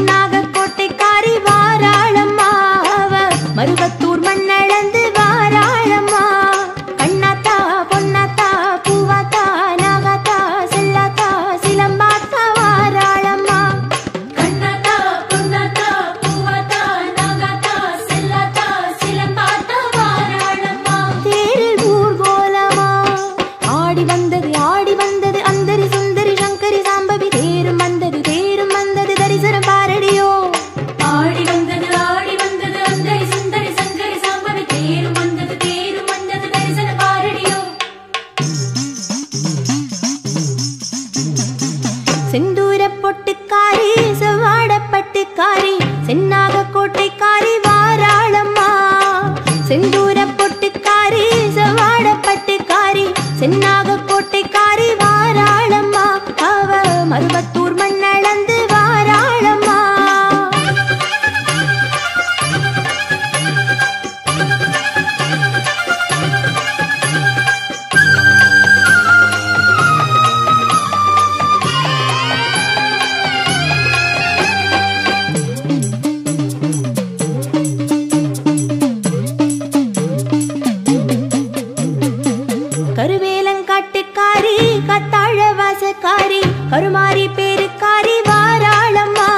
சென்னாக கோட்டைக்காரி வாராளம்மா அவ மருவத்தூர் மண்ணளந்து வாராளம்மா கண்ணாத்தா பொன்னாத்தா பூவாத்தா நாகாத்தா செல்லாத்தா சிலம்பாத்தா வாராளம்மா கண்ணாத்தா பொன்னாத்தா பூவாத்தா நாகாத்தா செல்லாத்தா சிலம்பாத்தா வாராளம்மா தேரில் ஊர்கோலமா ஆடி வந்தது ஆடி வந்தது அந்தரி சுந்தரி சங்கரி சாம்பவி தேரும் வந்தது தேரும் வந்தது தரிசனம் பாரடியோ ஆடி வந்தது ஆடி வந்தது அந்தரி சுந்தரி சங்கரி சாம்பவி தேரும் வந்தது தேரும் வந்தது தரிசன பாரடியோ செந்தூர பொட்டுக்காரி செவ்வாட பட்டுக்காரி சென்னாக கோட்டைக்காரி வாராளம்மா செந்தூர பொட்டுக்காரி செவ்வாட பட்டுக்காரி சென்னாக கோட்டைக்காரி வாராளம்மா அவ மருவத்தூர் மண்ணளந்து வாராளம்மா கருவேலங்காட்டுக்காரி கத்தாழ வாசக்காரி கருமாரி பேருக்காரி வாராளம்மா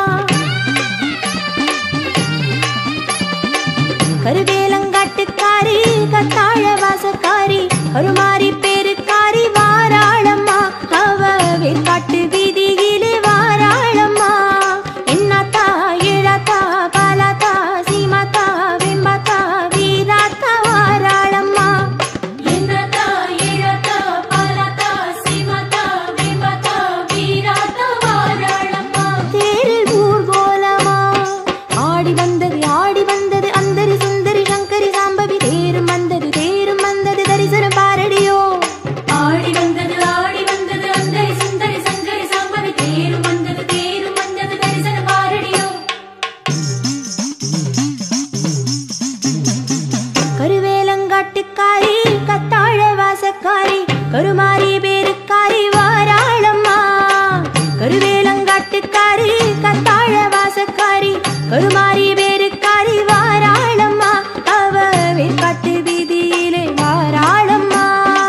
கருவேலங்காட்டுக்காரி கத்தாழ வாசக்காரி கருமாரி பேருக்காரி வாராளம்மா அவ வேற்காட்டு வீதியிலே வாராளம்மா என்னாத்தா ஏழாத்தா பாலாத்தா சீமாத்தா வெம்பாத்தா வீராத்தா வாராளம்மா என்னத்தா ஏழாத்தா பாலாத்தா சீமாத்தா வேம்பாத்தா வீராத்தா வாராளம்மா தேரில் ஊர்கோலமா ஆடி வந்தது ஆடி வந்தது அந்தரி சுந்தரி சங்கரி சாம்பவி தேரும் வந்தது தேரும் வந்தது தரிசனம் பாரடியோ ஆடி வந்தது ஆடி வந்தது அந்தரி சுந்தரி சங்கரி சாம்பவி தேரும் வந்தது தேரும் வந்தது தரிசன பாரடியோ கருவேலங்காட்டுக்காரி கத்தாழ வாசக்காரி கருமாரி பேருக்காரி வாராளம்மா கருவேலங்காட்டுக்காரி கத்தாழ வாசக்காரி கருமாரி பேருக்காரி வாராளம்மா அவ வேற்காட்டு வீதியிலே வாராளம்மா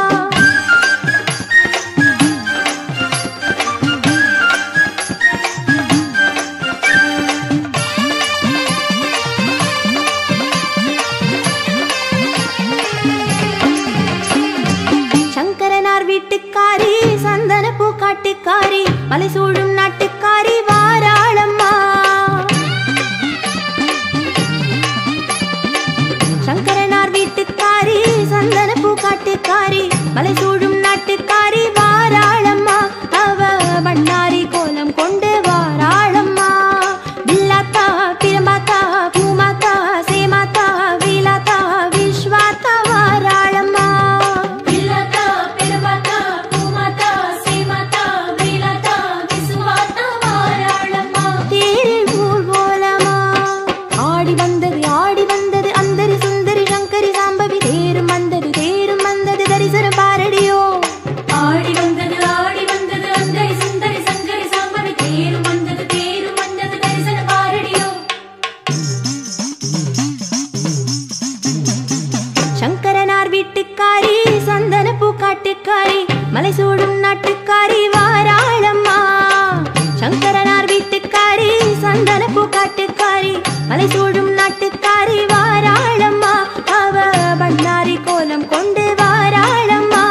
சங்கரனார் வீட்டுக்காரி சந்தன பூக்காட்டுக்காரி மலை சூழும் நாட்டுக்காரி வாராளம்மா சங்கரனார் வீட்டுக்காரி சந்தன பூக்காட்டுக்காரி மலை சூழும் நாட்டுக்காரி வாராளம்மா அவ பண்ணாரி கோலம் கொண்டு வாராளம்மா பில்லாத்தா பிரம்பாத்தா பூமாத்தா சேமாத்தா வீலாத்தா விஸ்வாத்தா வாராளம்மா பில்லாத்தா பெருமாத்தா பூமாத்தா சீமாத்தா வீலாத்தா விசுவாத்தா வாராளம்மா தேரில் ஊர்வலமா ஆடி வந்தது ஆடி வந்தது அந்தரி சுந்தரி சங்கரி சாம்பவி தேரும் வந்தது தேரும் வந்தது தரிசனம் பாரடியோ ஆடி வந்தது ஆடி வந்தது அந்தரி சுந்தரி சங்கரி சாம்பவி தேரும் வந்தது தேரும் வந்தது தரிசன பாரடியோ சங்கரனார் வீட்டுக்காரி சந்தன பூக்காட்டுக்காரி மலை சூடும் நாட்டுக்காரி வாராளம்மா சங்கரனார் வீட்டுக்காரி சந்தன பூக்காட்டுக்காரி மலை சூடும் நாட்டுக்காரி வாராளம்மா அவ பண்ணாரி கோலம் கொண்டு வாராளம்மா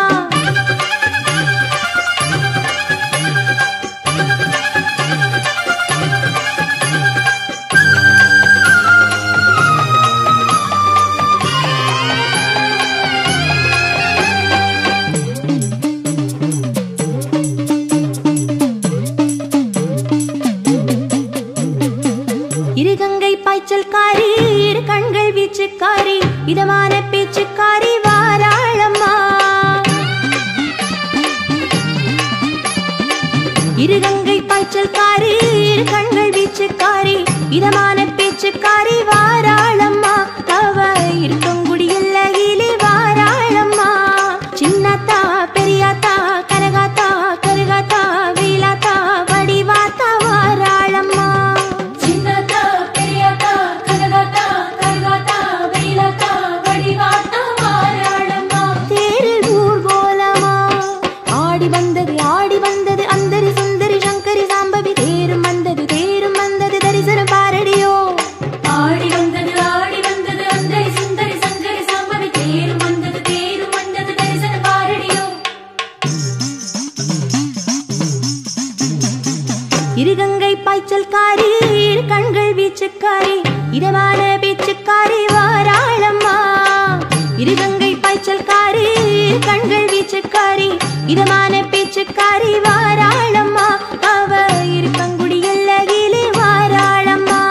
இருகங்கை பாய்ச்சல்காரி இரு கண்கள் வீச்சுக்காரி இதமான பேச்சுக்காரி வாராளம்மா இருகங்கை பாய்ச்சல்காரி இரு கண்கள் வீச்சுக்காரி இதமான பேச்சுக்காரி வாராளம்மா அவ இருக்கங்குடி எல்லையிலே வாராளம்மா சின்னத்தா பெரியாத்தா கனகாத்தா கருகாத்தா வீலாத்தா வடிவாத்தா வாராளம்மா பாய்ச்சல்காரி இரு கண்கள் வீச்சுக்காரி இதமான பேச்சுக்காரி வாராளம்மா இருகங்கை பாய்ச்சல்காரி இரு கண்கள் வீச்சுக்காரி இதமான பேச்சுக்காரி வாராளம்மா அவ இருக்கங்குடி எல்லையிலே வாராளம்மா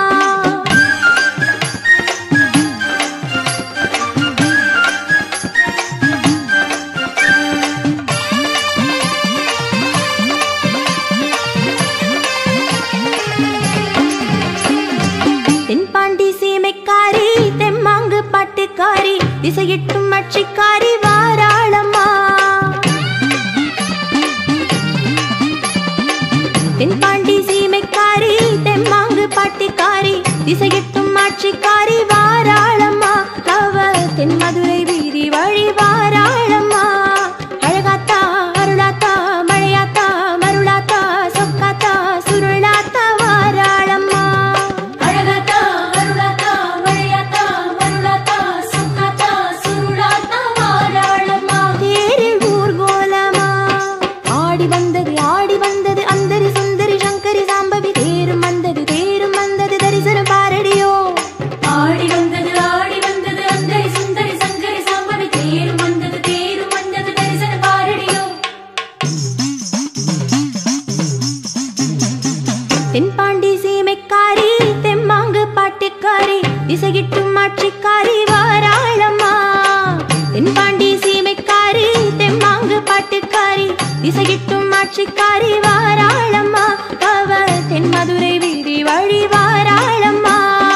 தென்பாண்டி சீமைக்காரி தெம்மாங்கு பாட்டுக்காரி திசையிட்டும் அட்சிக்காரி வாராளம்மா தென்பாண்டி சீமைக்காரி தெம்மாங்கு பாட்டுக்காரி திசையிட்டும் ஆட்சிக்காரி வாராளம்மா அவ தென்மதுரை வீதி வழி வாராளம்மா அழகாத்தா அருளாத்தா மழையாத்தா மருளாத்தா சொக்காத்தா சுருளாத்தா வாராளம்மா அழகாத்தா அருளாத்தா மழையாத்தா மருளாத்தா சுக்காத்தா சுருளாத்தா வாராளம்மா தேரில் ஊர்கோலமா ஆடி வந்தது ஆடி வந்தது அந்தரி சுந்தரி சங்கரி சாம்பவி தேரும் வந்தது தேரும் வந்தது தரிசனம் பாரடியோ ஆடி வந்தது ஆடி வந்தது அந்தரி சுந்தரி சங்கரி சாம்பவி தேரும் வந்தது தேரும் வந்தது தரிசன பாரடியோ தென்பாண்டி சீமைக்காரி தெம்மாங்கு பாட்டுக்காரி திசையிட்டும் ஆட்சிக்காரி வாராளம்மா தென்பாண்டி சீமைக்காரி தெம்மாங்கு பாட்டுக்காரி திசையிட்டும் ஆட்சிக்காரி வாராளம்மா அவ தென்மதுரை வீதி வழி வாராளம்மா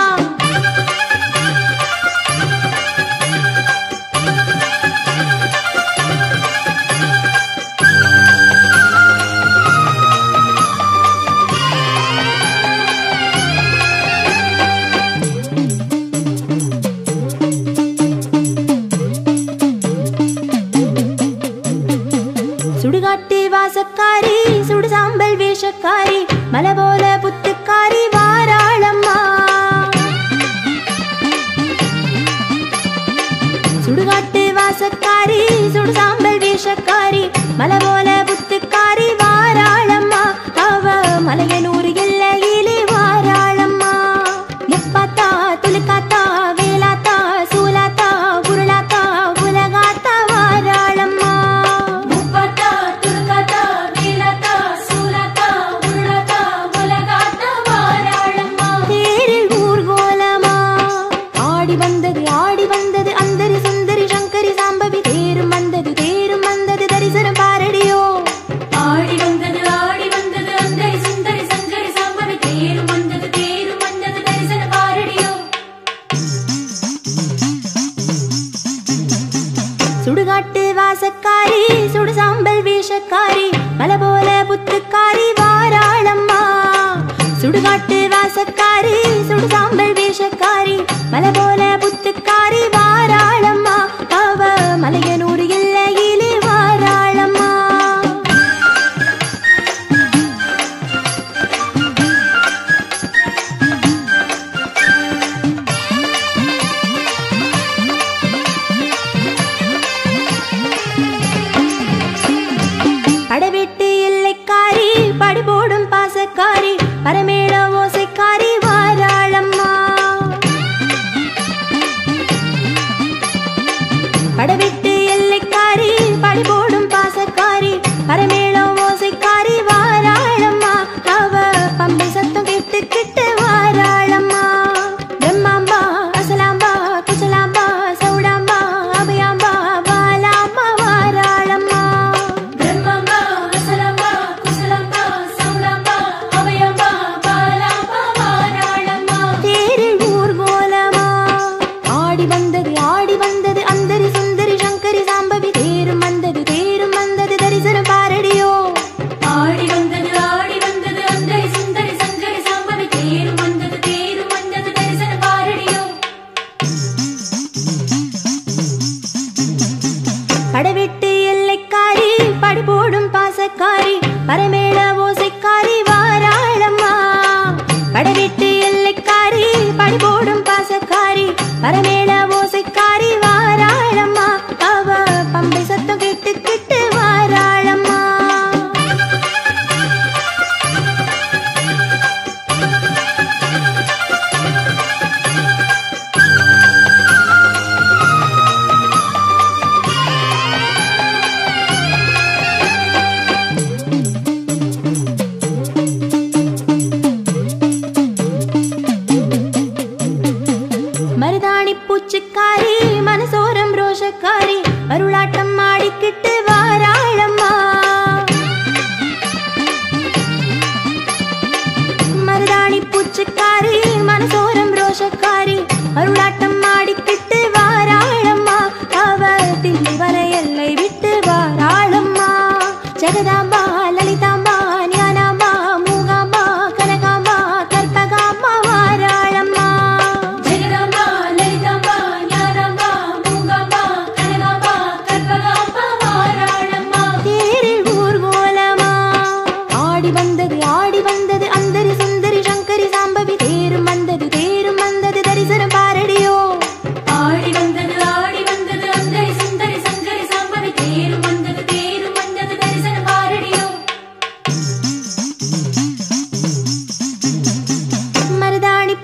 சுடுகாட்டு வாசக்காரி சுடு சாம்பல் வேஷக்காரி மலை போல புத்துக்காரி வாராளம்மா சுடுகாட்டு வாசக்காரி சுடு சாம்பல் வேஷக்காரி மலை போல புத்துக்காரி வாராளம்மா அவ மலையனூர் எல்லையிலே வாராளம்மா முப்பாத்தா துலுக்காத்தா வேலாத்தா சூலாத்தா உருளாத்தா உலகாத்தா வாராளம்மா முப்பாத்தா துருக்காத்தா வேலாத்தா சூலாத்தா உருளாத்தா உலகாத்தா வாராளம்மா தேரில் ஊர்கோலமா ஆடி வந்தது ஆடி வந்தது அந்தரி சுந்தரி சங்கரி சாம்பவி தேரும் வந்தது தேரும் வந்தது தரிசனம் பாரடியோ ஆடி வந்தது ஆடி வந்தது அந்தரி சுந்தரி சங்கரி சாம்பவி தேரும் வந்தது தேரும் வந்தது தரிசன பாரடியோ சுடுகாட்டு வாசக்காரி சுடு சாம்பல் வேஷக்காரி மலை போல புத்துக்காரி வாராளம்மா சுடுகாட்டு வாசக்காரி சுடு சாம்பல் வேஷக்காரி மலை போல புத்துக்காரி வாராளம்மா அவ மலையனூர் எல்லையிலே வாராளம்மா படவெட்டு எல்லைக்காரி படுபோடும் பாசக்காரி பரமேள ஓசைக்காரி வாராளம்மா படவெட்டு எல்லைக்காரி படுபோடும் பாசக்காரி பரமேள ஓசைக்காரி வாராளம்மா அவ பம்பை சத்தம் கேட்டு கிட்டு வாராளம்மா பிரம்மாம்பா அசலாம்பா குச்சலாம்பா சௌடாம்பா அபயாம்பா பாலாம்பா வாராளம்மா பிரம்மம்பா அசலம்பா குசலம்பா சௌலம்பா அபயம்பா பாலாம்பா வாராளம்மா தேரில் ஊர்கோலமா ஆடி வந்தது ஆடி வந்தது அந்தரி சுந்தரி சங்கரி சாம்பவி தேரும் வந்தது தேரும் வந்தது தரிசனம் பாரடியோ ஆடி வந்தது ஆடி வந்தது அந்தரி சுந்தரி சங்கரி சாம்பவி தேரும் வந்தது தேரும் வந்தது தரிசன பாரடியோ படவெட்டு எல்லைக்காரி படுபோடும் பாசக்காரி பரமேள ஓசைக்காரி வாராளம்மா படவெட்டு எல்லைக்காரி படுபோடும் பாசக்காரி பரமேள ஓசைக்காரி வாராளம்மா அவ பம்பை சத்தம் கேட்டு கிட்டு வாராளம்மா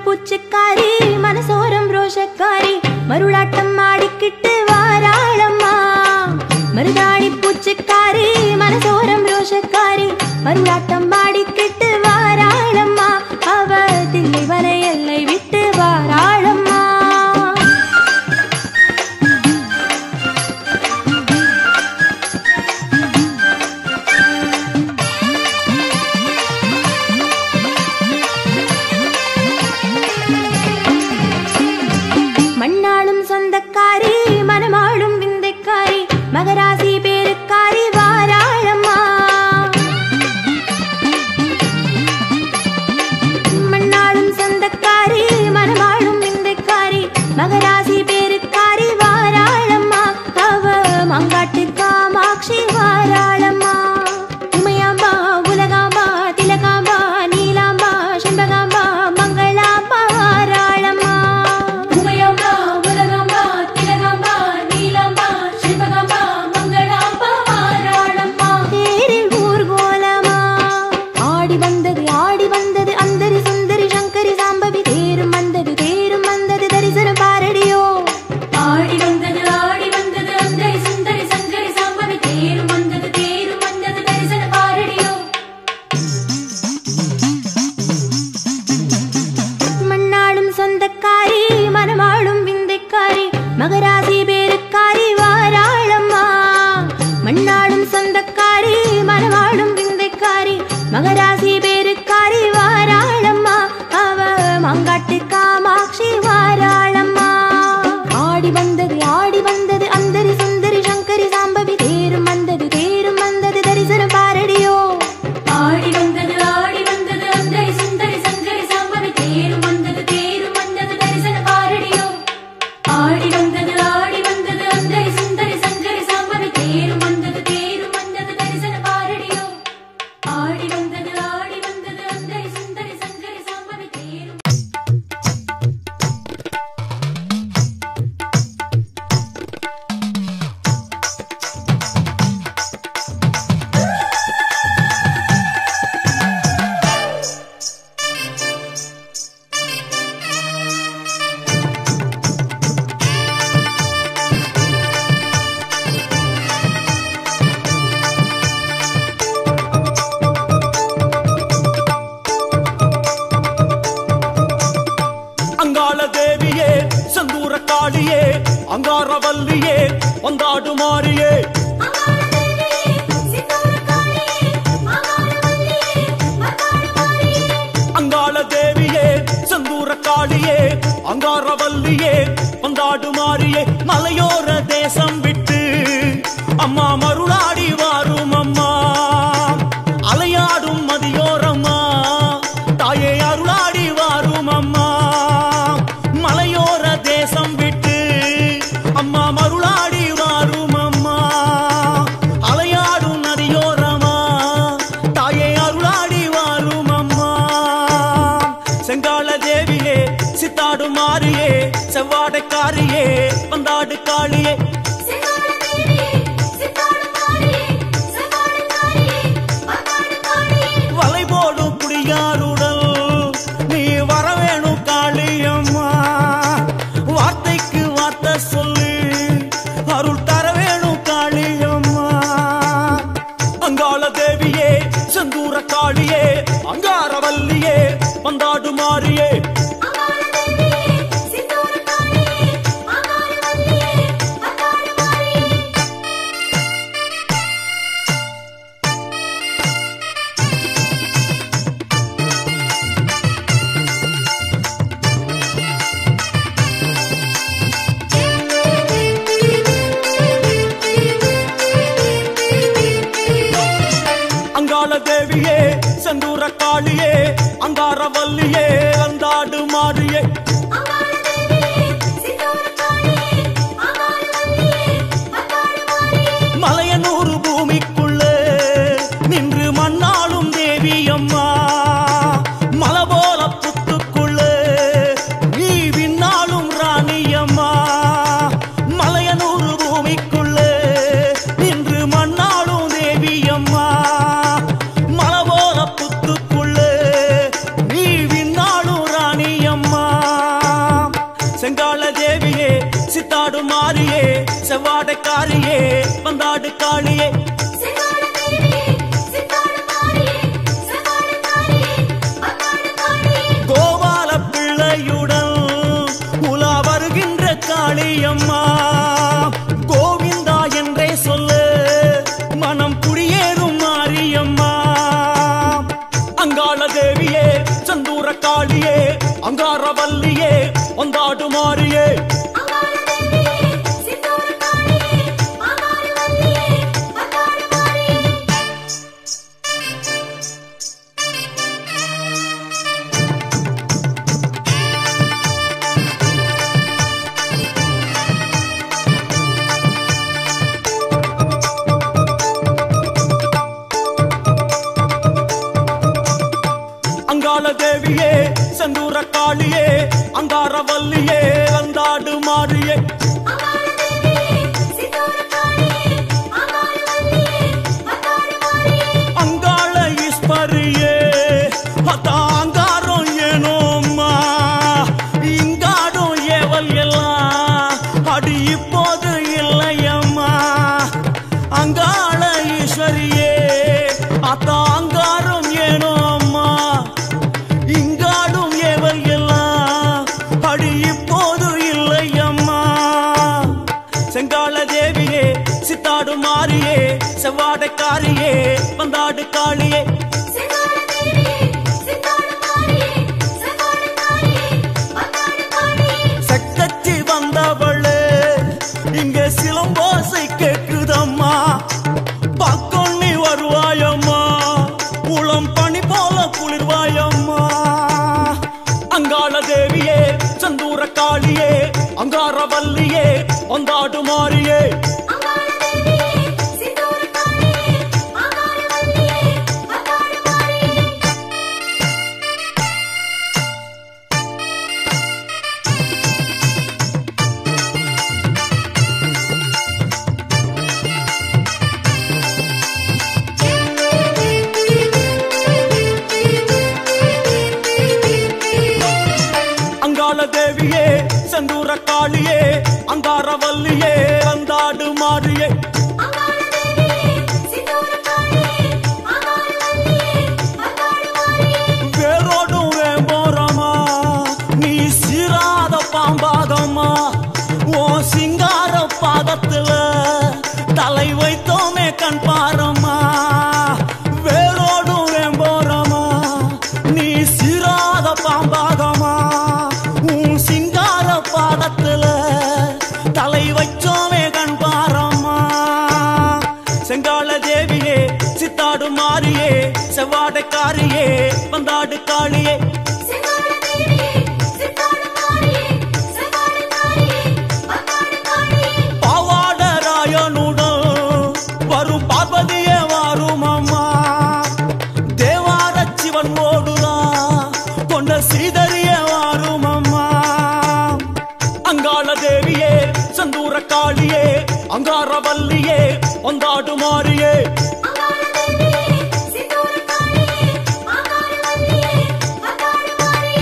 பூச்சிக்காரி மனசோரம் ரோஷக்காரி மருளாட்டம் ஆடிக்கிட்டு வாராளம்மா மருதாணி பூச்சிக்காரி மனசோரம் ரோஷக்காரி மருளாட்டம் ஆடிக்கிட்டு வாராளம்மா அவ தில்லைவன எல்லை விட்டு வாராளம்மா மண்ணாளும் சொந்தக்காரி மனமாளும் விந்தைக்காரி மகராசி பேருக்காரி வாராளம்மா மண்ணாளும் சொந்தக்காரி மனமாளும் விந்தைக்காரி மகராசி பேருக்காரி வாராளம்மா அவ மங்காட்டு காமாட்சி வாராளம்மா உமையாம்பா உலகாம்பா திலகாம்பா நீலாம்பா செண்பகாம்பா மங்களாம்பா வாராளம்மா உமையம்பா உலகம்பா திலகம்பா நீலம்பா சிவகம்பா மங்களாம்பா வாராளம்மா தேரில் ஊர்கோலமா ஆடி வந்தது ஆடி வந்தது அந்தரி சுந்தரி சங்கரி சாம்பவி தேரும் வந்தது தேரும் வந்தது தரிசனம் பாரடியோ ஆடி வந்தது ஆடி வந்தது அந்தரி சுந்தரி சங்கரி சாம்பவி தேரும் வந்தது தேரும் வந்தது தரிசன பாரடியோ மண்ணாளும் சொந்தக்காரி மனமாளும் விந்தைக்காரி மகராசி பேருக்காரி வாராளம்மா மண்ணாளும் சொந்தக்காரி மனமாளும் விந்தைக்காரி மகராசி பேருக்காரி வாராளம்மா அவ மங்காட்டு காமாட்சி வாராளம்மா ஆடி வந்தது ஆடி வந்தது அந்தரி சுந்தரி சங்கரி சாம்பவி தேரும் வந்தது தேரும் வந்தது தரிசனம் பாரடியோ ஆடி வந்தது ஆடி வந்தது அந்தரி சுந்தரி சங்கரி சாம்பவி தேரும் வந்தது தேரும் வந்தது தரிசன பாரடியோ ஆடி வந்தது ஆடி வந்தது அந்தரி சுந்தரி சங்கரி சாம்பவி தேரும் வந்தது தேரும் வந்தது தரிசன பாரடியோ ஆடி வந்தது ஆடி வந்தது அந்தரி சுந்தரி சங்கரி சாம்பவி தேரும் அங்காள தேவியே செந்தூர காளியே அங்காரவல்லியே வந்தாடு மாறியே அங்காள தேவியே செந்தூர காளியே அங்காரவல்லியே வந்தாடு மாறியே மலையோர தேசம் விட்டு அம்மா மருளாடி வாரும் அம்மா அலையாடும் மதியோரம்மா தாயே அருளாடி வாரும் அம்மா மலையோர தேசம் விட்டு அம்மா மருளாடி வாரும் அம்மா அலையாடும் நதியோரமா தாயே அருளாடி வாரும் அம்மா செங்கால தேவியே சித்தாடு மாறியே செவ்வாடைக்காரியே வந்தாடு காளியே வலை போடும் குடியாருடல் நீ வரவேணும் காளியம்மா வார்த்தைக்கு வார்த்தை சொல்லு அருள் தர வேணும் காளியம்மா அங்காள தேவியே செந்தூர காளியே அங்காரவல்லியே வந்தாடு மாறியே அங்காள தேவியே செந்தூர காளியே அங்காரவல்லியே வந்தாடு மாறியே மலையனூறு பூமிக்குள்ளே நின்று மண்ணாளும் தேவி அம்மா மலை போல புத்துக்குள்ளே நீ விண்ணாளும் ராணி அம்மா மலையனூறு பூமிக்குள்ளே நின்று மண்ணாளும் தேவி அம்மா மலை போல புத்துக்குள்ளே சித்தாடு மாறியே செவ்வாடைக்காரியே வந்தாடு காளியே செங்கால தேவியே சித்தாட மாரியே செங்கால காரியே அங்காள காரியே கோபால பிள்ளையுடன் உலா வருகின்ற காளியம்மா கோவிந்தா என்றே சொல்லு மனம் குடியேறும் மாரியம்மா அங்காள தேவியே சந்தூர காளியே அங்காரவல்லியே வந்தாடு மாறியே அங்காள தேவியே சித்தாட காரியே அங்காள வல்லியே அங்காள காரியே அங்காள தேவியே செந்தூர காளியே அங்காரவல்லியே வந்தாடு மாறியே அங்காள தேவியே சித்தாட காரியே அங்காள வல்லியே அங்காள காரியே அங்காள ஈஸ்வரியே அதாங்காரம் ஏனோம்மா இங்காடும் ஏவல் எல்லாம் அடி இப்போது இல்லையம்மா அங்காள ஈஸ்வரியே அதாங்காரம் ஏனோம்மா இங்காடும் ஏவல் எல்லாம் அடி இப்போது இல்லையம்மா செங்கால தேவியே சித்தாடு மாறியே செவ்வாடைக்காரியே வந்தாடு காளியே செங்கால தேவியே சித்தாட மாரியே செங்கால காரியே அங்காள காரியே சக்கச்சி வந்தவளே இங்க சிலம்போசை கேக்குதம்மா பக்கொன்னி வருவாயம்மா உளம் பனி போல குளிர்வாயம்மா அங்காள தேவியே சந்தூர காளியே அங்காரவல்லியே வந்தாடு மாறியே அங்காள தேவியே சித்தாட காரியே அங்காள வல்லியே அங்காள காரியே அங்காள தேவியே செந்தூர காளியே அங்காரவல்லியே வந்தாடு மாறியே அங்காள தேவியே சித்தாட காரியே அங்காள வல்லியே அங்காள காரியே வேரோடும் வேம்போரமா நீ சீராத பாம்பாகம்மா ஓ சிங்கார பாதத்துல தலை வைத்தோமே கண் பாரம்மா வேரோடும் வேம்போரமா நீ சீராத பாம்பாகம்மா உன் சிங்கார பாதத்துல தலை வைச்சோமே கண் பாரம்மா செங்கால தேவியே சித்தாடு மாறியே செவ்வாடைக்காரியே வந்தாடு காளியே செங்கால தேவியே சித்தாட மாரியே செங்கால காரியே அங்காள காரியே பாவாடராயனுடன் வரும் பார்வதியே வாரும் அம்மா தேவார சிவன் ஓடுதான் கொண்ட சீதரிய வாரும் அம்மா அங்காள தேவியே சந்தூர காளியே அங்காரவல்லியே வந்தாடு மாறியே அங்காள தேவியே சித்தாட காரியே அங்காள வல்லியே அங்காள காரியே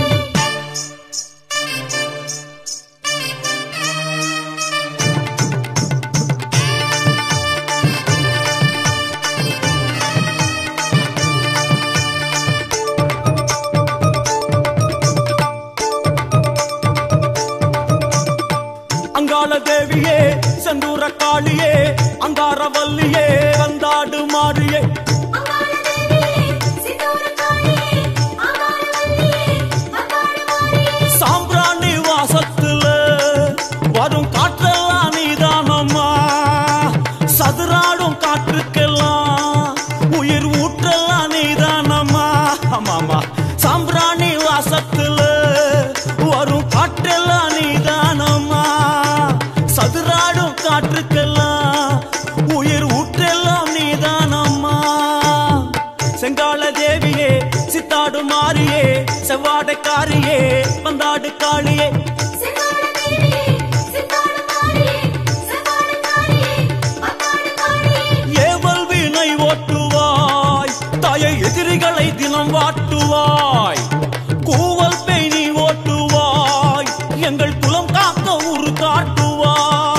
அங்காள தேவியே செந்தூர காளியே அங்காரவல்லியே வந்தாடு மாறியே அங்காள தேவியே சித்தாட காரியே அங்காள வல்லியே அங்காள காரியே சாம்பிராணி வாசத்துல வரும் காற்றெல்லாம் நீதானம்மா சதுராடும் காற்றுக்கெல்லாம் உயிர் ஊற்றெல்லாம் நீதானம்மா ஆமாமா சாம்பிராணி வாசத்துல வரும் காற்றெல்லாம் நீதானம்மா சதுராடும் காற்றுக்கெல்லாம் உயிர் ஊற்றெல்லாம் நீதானம்மா செங்கால தேவியே சித்தாடு மாறியே செவ்வாடைக்காரியே வந்தாடு காளியே செங்கால தேவியே சித்தாட மாரியே செங்கால காரியே அங்காள காரியே ஏவல் வினை ஓட்டுவாய் தாயை எதிரிகளை தினம் வாட்டுவாய் கூவல் பேணி ஓட்டுவாய் எங்கள் குலம் காக்க உரு காட்டுவாய்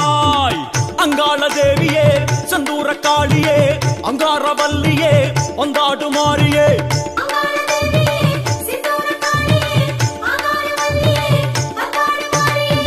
வந்தாடு மாறியே அங்காள தேவியே சிந்தூர காளியே ஆகார வல்லியே அங்காள மாரியே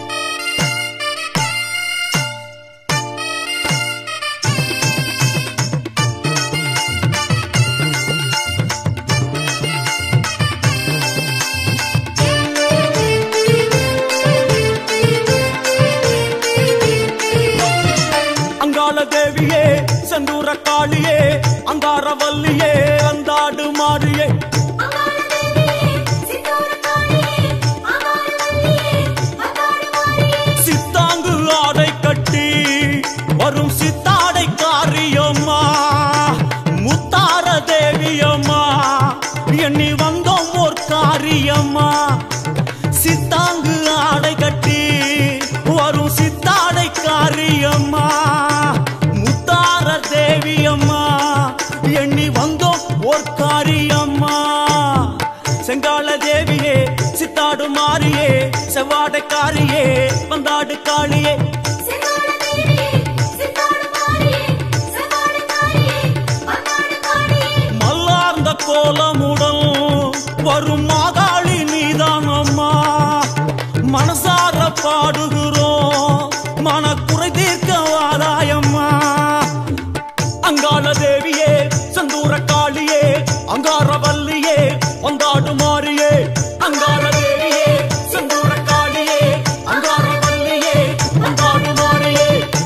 அங்காள தேவியே செந்தூர காளியே அங்காரவல்லியே வந்தாடு மாறியே அங்காள தேவியே சிந்தூர காளியே ஆகார வல்லியே அங்காள மாரியே சித்தாங்கு ஆடை கட்டி வரும் சித்தாடை காரியம்மா முத்தார தேவியம்மா எண்ணி வந்தோம் ஓர் காரியம்மா சித்தாங்கு ஆடை கட்டி வரும் சித்தாடை காரியம்மா முத்தார தேவியம்மா எண்ணி வந்தோம் ஓர் காரியம்மா செங்கால தேவியே சித்தாடு மாறியே செவ்வாடைக்காரியே வந்தாடு காளியே சிந்தாள தேவியே சிந்தாள மாரியே சவாள காளியே அங்காள காளியே மல்லார்ந்த கோலமுடன் வரும் மாகாளி நீதான் அம்மா மனசார பாடுகிறோம் மனக்குறை தீர்க்க வாராயம்மா அங்காள தேவியே செந்தூர காளியே அங்காரவல்லியே வந்தாடு மாறியே அங்காள தேவியே செந்தூர காளியே அங்காரவல்லியே வந்தாடு மாறியே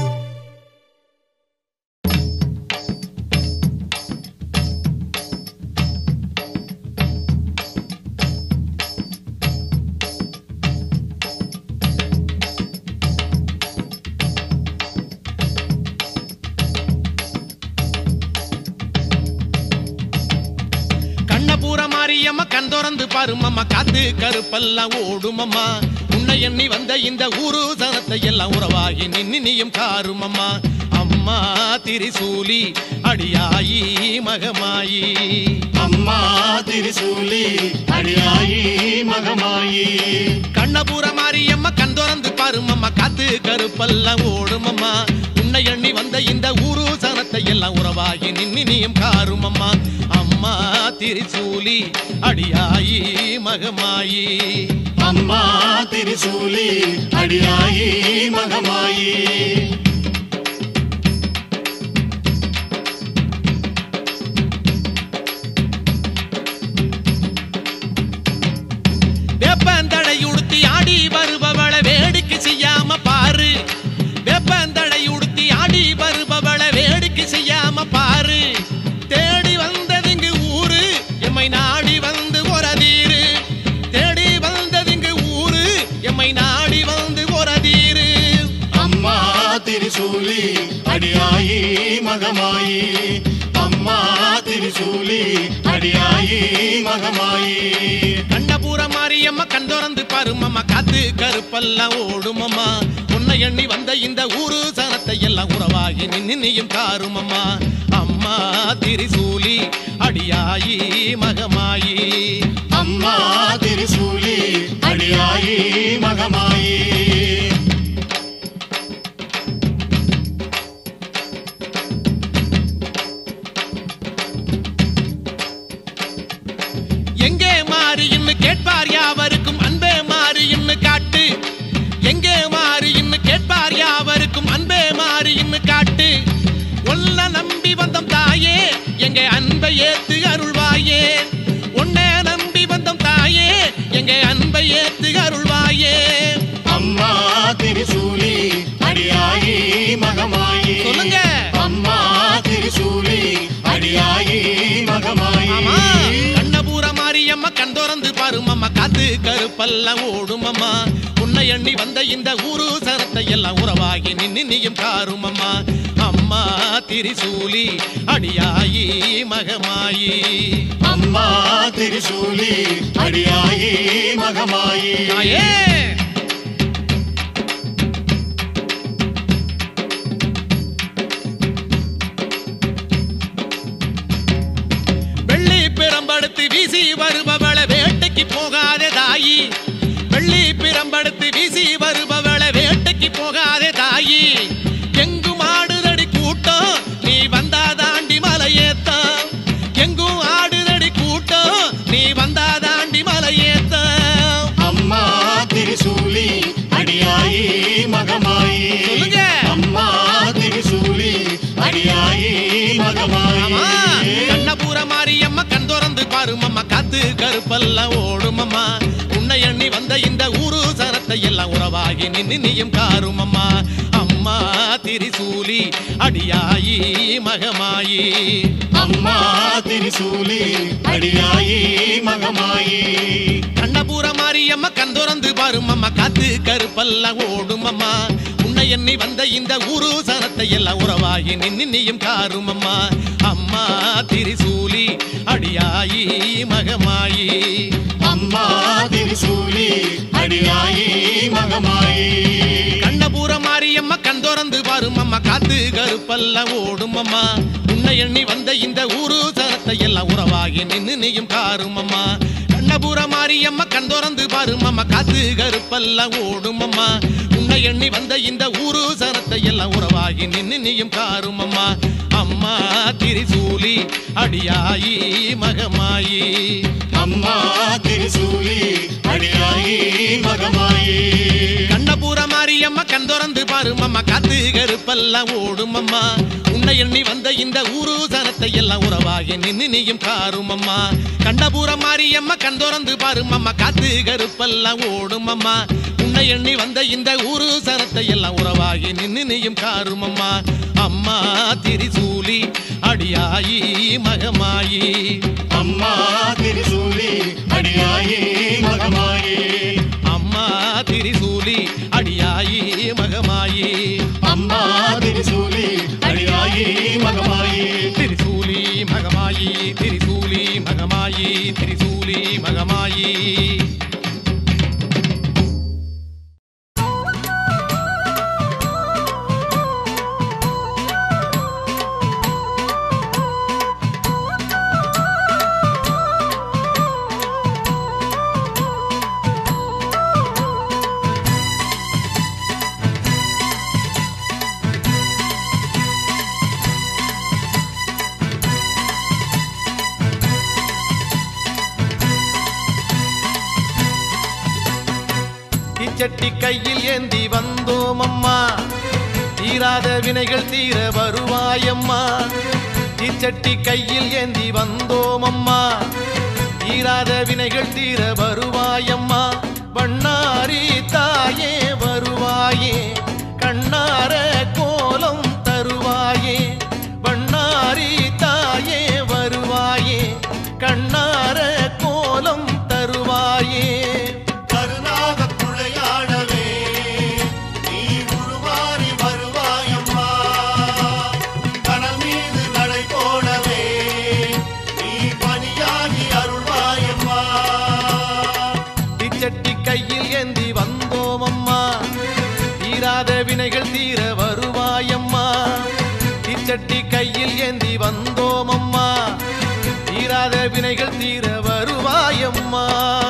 கண்ணபூர மாரியம்மா கண் திறந்து பாருமம்மா காத்து கருப்பெல்லாம் ஓடுமம்மா உன்னை எண்ணி வந்த இந்த ஊரு சனத்தை எல்லாம் உறவாகி நின்னு நீயும் காருமம்மா அம்மா திரிசூலி அடியாயி மகமாயி அம்மா திரிசூலி அடியாயி மகமாயி கண்ணபூர மாரியம்மா கண் திறந்து பாருமம்மா காத்து கருப்பெல்லாம் ஓடுமம்மா உன்னை எண்ணி வந்த இந்த ஊரு சனத்தை எல்லாம் உறவாகி நின்னு நீயும் காருமம்மா அம்மா திரிசூலி அடியாயி மகமாயி அம்மா திரிசூலி அடியாயி மகமாயி வேப்பந்தடை உடுத்தி ஆடி வருபவள வேடிக்கை செய்யாம பாரு வேப்பந்தடை உடுத்தி ஆடி வருபவள வேடிக்கை செய்யாம பாரு தேடி வந்ததுங்கு ஊரு எம்மை நாடி வந்து ஒரதீரு தேடி வந்ததுங்கு ஊரு எம்மை நாடி வந்து ஒரதீரு அம்மா திரிசூலி அடியாயி மகமாயி அம்மா திரிசூலி அடியாயி மகமாயி கண்டபூர மாரியம்மா கண் திறந்து பாருமம்மா காத்து கருப்பெல்லாம் ஓடுமம்மா உன்னை எண்ணி வந்த இந்த ஊரு சனத்தை எல்லாம் உறவாகி நின்னு நீயும் காருமம்மா அம்மா திரிசூலி அடியாயி மகமாயி அம்மா திரிசூலி அடியாயி மகமாயி எங்கே மாறி இன்னு கேட்பார் யாவருக்கும் அன்பே மாறி இன்னு காட்டு எங்கே மாறி இன்னு கேட்பார் யாவருக்கும் அன்பே மாறி இன்னு காட்டு உன்னை நம்பி வந்தோம் தாயே எங்க அன்பை ஏத்து அருள்வாயே உன்னை நம்பி வந்தோம் தாயே எங்க அன்பை ஏத்து அருள்வாயே அம்மா திரிசூலி அடியாயி மகமாயி சொல்லுங்க. அம்மா திரிசூலி அடியாயி மகமாயி ஆமா கண்ணபூர மாரியம்மா கண் திறந்து பாருமம்மா காத்து கருப்பெல்லாம் ஓடுமம்மா உன்னை எண்ணி வந்த இந்த ஊரு சனத்தை எல்லாம் உறவாகி நின்னு நீயும் காருமம்மா அம்மா திரிசூலி அடியாயி மகமாயி அம்மா திரிசூலி அடியாயி மகமாயி தாயே வெள்ளி பிரம்படுத்து வீசி வருபவள வேட்டைக்கு போகாதே தாயி வெள்ளி பிரம்படுத்து வீசி வருபவள வேட்டைக்கு போகாதே தாயி எங்கு மாடுதடி கூட்டம் நீ வந்தா தாண்டி மலையேத்தான் கருப்பெல்லாம் ஓடும் அம்மா உன்னை எண்ணி வந்த இந்த ஊரு சனத்தை எல்லாம் உறவாகி நின்னு நீயும் காரும் அம்மா அம்மா திரிசூலி அடியாயி மகமாயி அம்மா திரிசூலி அடியாயி மகமாயி கண்ணபுர மாரியம்மா கந்துறந்து பாரும் அம்மா காத்து கருப்பெல்லாம் ஓடும் அம்மா உன்னை எண்ணி வந்த இந்த ஊரு சனத்தை எல்லாம் உறவாகி நின்னு நீயும் காரும் அம்மா அம்மா திரிசூலி அடியாயி மகமாயி அம்மா திரிசூலி அடியாயி மகமாயி கண்ணபுர மாரியம்மா கண் திறந்து பாரும் அம்மா காத்து கருப்பெல்லாம் ஓடும் அம்மா உன்னை எண்ணி வந்த இந்த ஊரு சனத்தை எல்லாம் உறவாகி நின்னு நீயும் காரும் அம்மா கண்ணபுர மாரியம்மா கண் திறந்து பாரும் அம்மா காத்து கருப்பெல்லாம் ஓடும் அம்மா உன்னை எண்ணி வந்த இந்த ஊரு சனத்தை எல்லாம் உறவாகி நின்னு நீயும் காரும் அம்மா அம்மா திரிசூலி அடியாயி மகமாயி அம்மா திரிசூலி அடியாயி மகமாயி கண்ணபுர மாரியம்மா கண் திறந்து பாரும் அம்மா காத்து கருப்பெல்லாம் ஓடும் அம்மா உன்னை எண்ணி வந்த இந்த ஊரு சனத்தை எல்லாம் உறவாகி நின்னு நீயும் காரும் அம்மா கண்ணபுர மாரியம்மா கண் திறந்து பாரும் அம்மா காத்து கருப்பெல்லாம் ஓடும் அம்மா உன்னை எண்ணி வந்த இந்த ஊரு சனத்தை எல்லாம் உறவாகி நின்னு நீயும் காரும் அம்மா அம்மா திரிசூலி அடியாயி மகமாயி அம்மா திரிசூலி அடியாயி மகமாயி அம்மா திரிசூலி அடியாயி மகமாயி அம்மா திரிசூலி அடியாயி மகமாயி திரிசூலி மகமாயி திரிசூலி மகமாயி திரிசூலி மகமாயி இச்சட்டி கையில் ஏந்தி வந்தோம் அம்மா தீராத வினைகள் தீர வருவாயம்மா இச்சட்டி கையில் ஏந்தி வந்தோம் அம்மா தீராத வினைகள் தீர வருவாயம்மா பண்ணாரி தாயே வருவாயே கண்ணார கோலம் தருவாயே பண்ணாரி தாயே வருவாயே கண்ணார கோலம் தருவாயே கருணாக குழையாடவே நீ உருவாரி வருவாயம்மா கடல் மீது நடை போடவே நீ பணியாகி அருள்வாயம்மா இச்சட்டி கையில் ஏந்தி வந்தோம் அம்மா தீராத வினைகள் தீர வருவாயம்மா இச்சட்டி கையில் ஏந்தி வந்தோம் அம்மா தீராத வினைகள் தீர வருவாயம்மா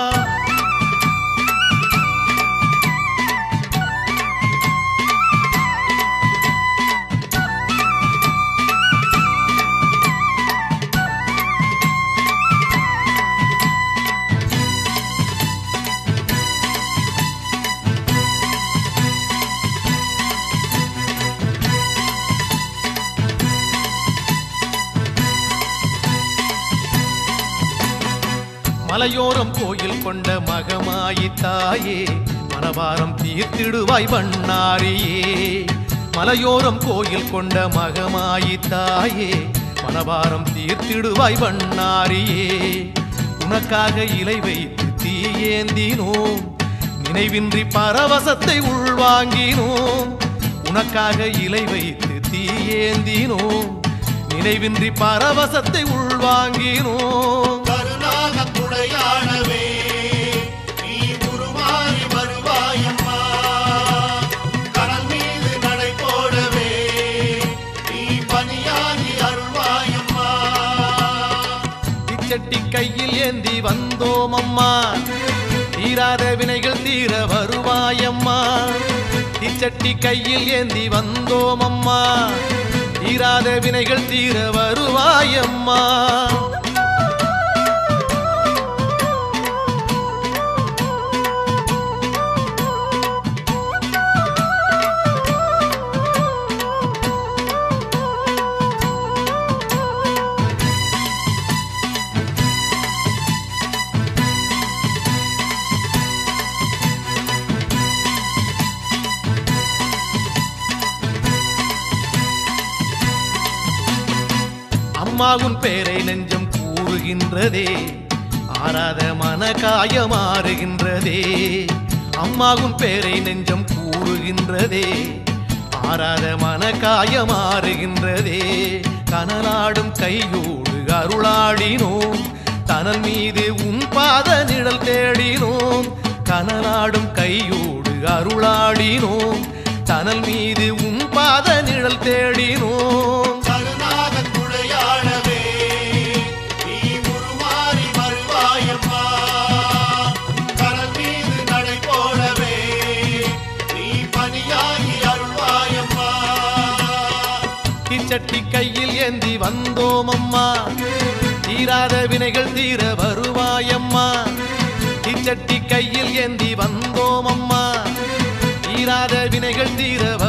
மலையோரம் கோயில் கொண்ட மகமாயி தாயே மனவாரம் தீர்த்திடுவாய் வண்ணாரியே மலையோரம் கோயில் கொண்ட மகமாயி தாயே மனவாரம் தீர்த்திடுவாய் வண்ணாரியே உனக்காக இலை வைத்து தீயேந்தினோம் நினைவின்றி பரவசத்தை உள்வாங்கினோம் உனக்காக இலை வைத்து தீயேந்தினோம் நினைவின்றி பரவசத்தை உள்வாங்கினோம் கருணாக குழையாடவே நீ உருமாறி வருவாயம்மா கடல் மீது நடை போடவே நீ பணியாகி அருள்வாயம்மா இச்சட்டி கையில் ஏந்தி வந்தோம் அம்மா தீராத வினைகள் தீர வருவாயம்மா இச்சட்டி கையில் ஏந்தி வந்தோம் அம்மா தீராத வினைகள் தீர வருவாயம்மா அம்மா உன் பேரை நெஞ்சம் கூறுகின்றதே ஆராத மன காயமாறுகின்றதே அம்மா உன் பேரை நெஞ்சம் கூறுகின்றதே ஆராத மன காயமாறுகின்றதே கனலாடும் கையோடு அருளாடினோம் தனல் மீது உன் பாத நிழல் தேடினோம் கனலாடும் கையோடு அருளாடினோம் தனல் மீது உன் பாத நிழல் தேடினோம் கருணாக குழையாடவே நீ உருமாறி வருவாயம்மா கடல் மீது நடை போடவே நீ பணியாகி அருள்வாயம்மா இச்சட்டி கையில் ஏந்தி வந்தோம் அம்மா தீராத வினைகள் தீர வருவாயம்மா இச்சட்டி கையில் ஏந்தி வந்தோம் அம்மா தீராத வினைகள் தீர